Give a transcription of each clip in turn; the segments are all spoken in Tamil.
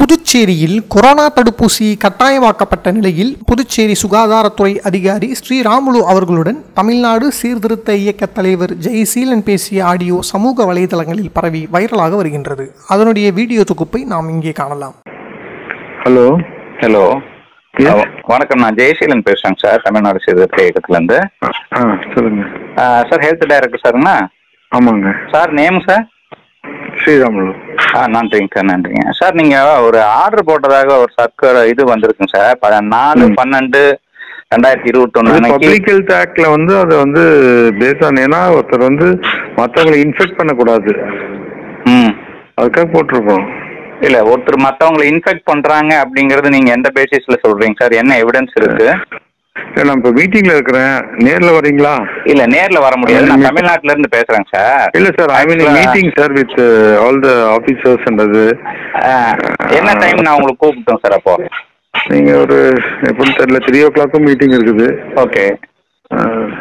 புதுச்சேரியில் கொரோனா தடுப்பூசி கட்டாயமாக்கப்பட்ட நிலையில் புதுச்சேரி சுகாதாரத்துறை அதிகாரி ஸ்ரீராமுலு அவர்களுடன் தமிழ்நாடு சீர்திருத்த இயக்க தலைவர் ஜெயசீலன் பேசிய ஆடியோ சமூக வலைதளங்களில் பரவி வைரலாக வருகின்றது அதனுடைய வீடியோ தொகுப்பை நாம் இங்கே காணலாம் ஹலோ ஹலோ Yes. அஹ் வணக்கம் நான் ஜெயசீலன் பேசுறேங்க சார் தமிழ்நாடு சீர்திருத்த இயக்கத்துலேருந்து ஆ சொல்லுங்க சார் ஹெல்த் டைரக்டர் சாருங்களா ஆமாங்க சார் நேம் சார் ஸ்ரீராமுலு ஆ நன்றிங்க சார் நன்றிங்க சார் நீங்கள் ஒரு ஆர்டர் போட்டதாக ஒரு சர்க்கரை இது வந்திருக்குங்க சார் ப- நாலு ம். பன்னெண்டு ரெண்டாயிரத்தி இருபத்தொன்னு அன்னைக்கு பப்ளிக் ஹெல்த் ஆக்ட்ல வந்து அது வந்து பேஸ் ஆன் ஏன்னா ஒருத்தர் வந்து மற்றவங்களை இன்ஃபெக்ட் பண்ணக்கூடாது ம் அதுக்காக போட்டிருக்கோம் இல்லை ஒருத்தர் மற்றவங்களை இன்ஃபெக்ட் பண்ணுறாங்க அப்படிங்கிறது நீங்கள் எந்த பேசிஸில் சொல்கிறீங்க சார் என்ன எவிடன்ஸ் இருக்கு இல்லை நான் இப்போ மீட்டிங்ல இருக்கிறேன் நேர்ல வரீங்களா இல்லை நேரில் வர முடியாது நான் இல்ல. தமிழ்நாட்டுல இருந்து பேசுகிறேங்க சார் இல்ல sir I mean Actually- meeting sir with all the ஆஃபீஸர்ஸ்ன்றது அஹ், என்ன டைம் நான் உங்களுக்கு கூப்பிட்டோம் சார் அப்போ நீங்க ஒரு எப்படின்னு தெரியல த்ரீ ஓ கிளாக்கும் மீட்டிங் இருக்குது ஓகே ஆ,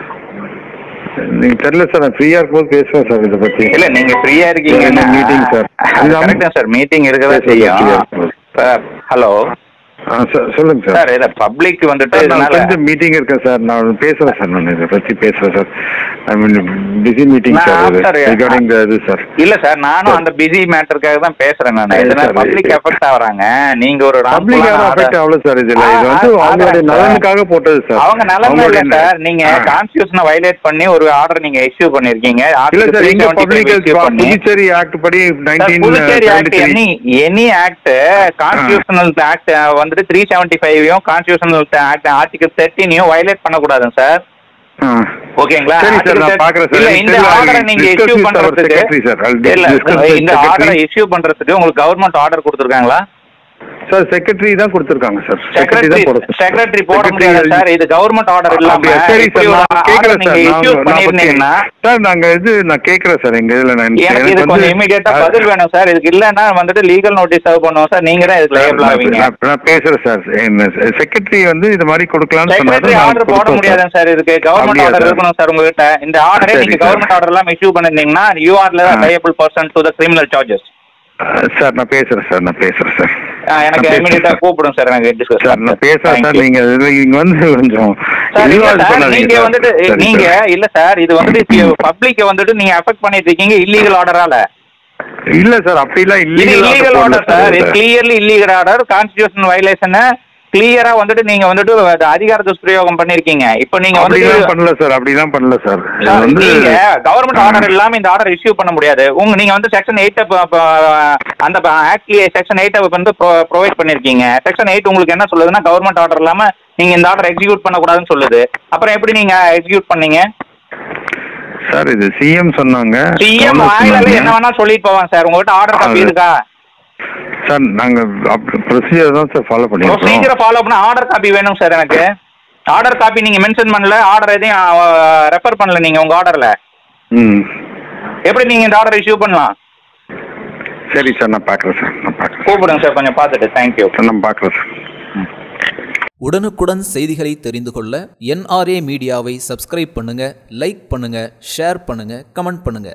நீங்க தெரியல சார் நான் ஃப்ரீயா இருக்கும்போது பேசுவேன் சார் இதை பத்தி இல்ல நீங்க ஃப்ரீயா இருக்கீங்கன்னா மீட்டிங் சார் கரெக்டா சார் மீட்டிங் இருக்கதா பேசுங்க, free ஆ செய்யும் இருக்கும்போது. ஹலோ ஆ சார் சொல்லுங்க சார் சார் இல்ல பப்ளிக் வந்துட்டு சார் நான் இதனால கொஞ்சம் மீட்டிங் இருக்கேன் சார் நான் பேசுறேன் சார் நான் இதை பத்தி பேசுறேன் sir I mean busy meeting நான் சார் sir, ரிகார்டிங் இது சார் இல்ல சார் நானும் அந்த பிஸி மேட்டருக்காக தான் பேசுறேன் நான் சரி, இதனால sir. பப்ளிக் எஃபெக்ட் ஆகுறாங்க நீங்க ஒரு பப்ளிக் wrongful ஆன அஃபெக்ட் order- ஆகல சார் இதுல ஆ, இது வந்து ஆ, அவங்களுடைய ஆ, நலனுக்காக போட்டது சார் அவங்க நிலைமை இல்ல அவங்களுடைய- சார் நீங்க ஆ. கான்ஸ்டியூஷனை வயலேட் பண்ணி ஒரு ஆர்டர் நீங்க இஷ்யூ பண்ணிருக்கீங்க இல்ல சார் இங்க 375 பப்ளிக் issue பண்ணி புதுச்சேரி ஆக்ட் படி sir, nineteen Puducherry act any any act constitutional act வந்துட்டு த்ரீ செவன்டி ஃபைவையும் கான்ஸ்டியூஷனல் ஆக்ட் ஆர்டிகல் தேர்ட்டீனையும் வயலேட் பண்ணக்கூடாதுங்க சார் ஓகேங்களா சரி சார் நான் Article பாக்குறேன் இல்ல சார் இந்த ஆர்டரை நீங்க இஷ்யூ பண்றதுக்கு இல்ல இந்த ஆர்டரை இஷ்யூ பண்றதுக்கு உங்களுக்கு கவர்மெண்ட் ஆர்டர் கொடுத்துருக்காங்களா சார் செக்ரட்டரி தான் கொடுத்துருக்காங்க சார் செக்ரட்டரி செக்ரட்டரி தான் போட செக்ரட்டரி போட முடியாது சார் இது கவர்மெண்ட் ஆர்டர் இல்லாம அப்படியா? சரி இப்படி சார் ஒரு நான் ஆர்டர் கேக்குறேன் நீங்க சார் இஷ்யூ நான் நான் பண்ணிருந்தீங்கன்னா பத்தி- சார் நாங்க இது நான் கேக்குறேன் சார் எங்க இதுல நான் எனக்கு இது கொஞ்சம் இமீடியட்டா பதில் வேணும் சார் இதுக்கு இல்லன்னா வந்துட்டு லீகல் நோட்டீஸ் சர்வ் பண்ணுவோம் சார் நீங்க தான் இதுக்கு லேபிள் ஆவீங்க நான் நான் பேசுறேன் சார் செக்ரட்டரி வந்து இது மாதிரி கொடுக்கலாம்னு சொன்னாரு செக்ரட்டரி நான் ஆர்டர் போட கொடுத்தோம் முடியாதுங்க சார் இதுக்கு கவர்மெண்ட் அப்படியா ஆர்டர் சார்? இருக்கணும் சார் உங்ககிட்ட இந்த ஆர்டரே சரி நீங்க சார். கவர்மெண்ட் ஆர்டர் எல்லாம் இஷ்யூ பண்ணிருந்தீங்கன்னா you are ah. Liable person to the criminal charges sir. Sir நான் பேசுறேன் சார் நான் பேசுறேன் சார் எனக்கு நான் இமீடியட்டா பேசுறேன். கூப்பிடும் சார் எனக்கு டிஸ்கஸ் சார் நான் பேசுறேன் சார் நீங்க இது- இங்க வந்து கொஞ்சம் சார் இல்ல இதுவா இது சார் பண்ணாதீங்க நீங்க சார். வந்துட்டு சரி, நீங்க சார். இல்ல சார் இது வந்துட்டு பப்ளிக்க வந்துட்டு நீங்க அஃபெக்ட் பண்ணிட்டு இருக்கீங்க இல்லீகல் ஆர்டரால இல்ல சார் அப்படிலாம் இது இல்லீகல் இல்லீகல் ஆர்டர் சார் இது clearly illegal order constitution violation கிளியரா வந்துட்டு நீங்க வந்துட்டு அது அதிகார துஷ்பிரயோகம் பண்ணிருக்கீங்க இப்போ நீங்க வந்துட்டு அப்படிலாம் பண்ணல சார் அப்படிலாம் பண்ணல சார் இது சார், வந்து நீங்க கவர்மெண்ட் ஆர்டர் இல்லாம இந்த ஆர்டர் இஷ்யூ பண்ண முடியாது உங்க நீங்க வந்து செக்ஷன் எயிட் அந்த ஆக்ட்லயே செக்ஷன் எயிட் வந்து ப்ரொவைட் பண்ணிருக்கீங்க செக்ஷன் எயிட் உங்களுக்கு என்ன சொல்லுதுன்னா கவர்மெண்ட் ஆர்டர் இல்லாம நீங்க இந்த ஆர்டர் எக்ஸிக்யூட் பண்ணக்கூடாதுன்னு சொல்லுது அப்புறம் எப்படி நீங்க எக்ஸிக்யூட் பண்ணீங்க சார் இது சிஎம் சொன்னாங்க சிஎம் governor வாயில சொன்னாங்க. என்ன வேணா சொல்லிட்டு போவான் சார் உங்ககிட்ட ஆர்டர் காப்பி அது- இருக்கா சார் நாங்க ப்ரொசீஜர் தான் சார் ஃபாலோ பண்ணிருக்கோம் ப்ரொசீஜரை ஃபாலோ பண்ண ஆர்டர் காப்பி வேணும் சார் எனக்கு ஆர்டர் காப்பி நீங்க மென்ஷன் பண்ணல ஆர்டர் எதையும் ரெஃபர் பண்ணல நீங்க உங்க ஆர்டர்ல ம் எப்படி நீங்க இந்த ஆர்டர் இஷ்யூ பண்ணலாம் சரி சார் நான் பார்க்குறேன் சார் நான் பார்க்குறேன் கூப்பிடுங்க சார் கொஞ்சம் பார்த்துட்டு தேங்க்யூ சார் நான் பார்க்குறேன் சார் உடனுக்குடன் செய்திகளை தெரிந்து கொள்ள என்ஆர்ஏ மீடியாவை சப்ஸ்கிரைப் பண்ணுங்க லைக் பண்ணுங்க ஷேர் பண்ணுங்க கமெண்ட் பண்ணுங்க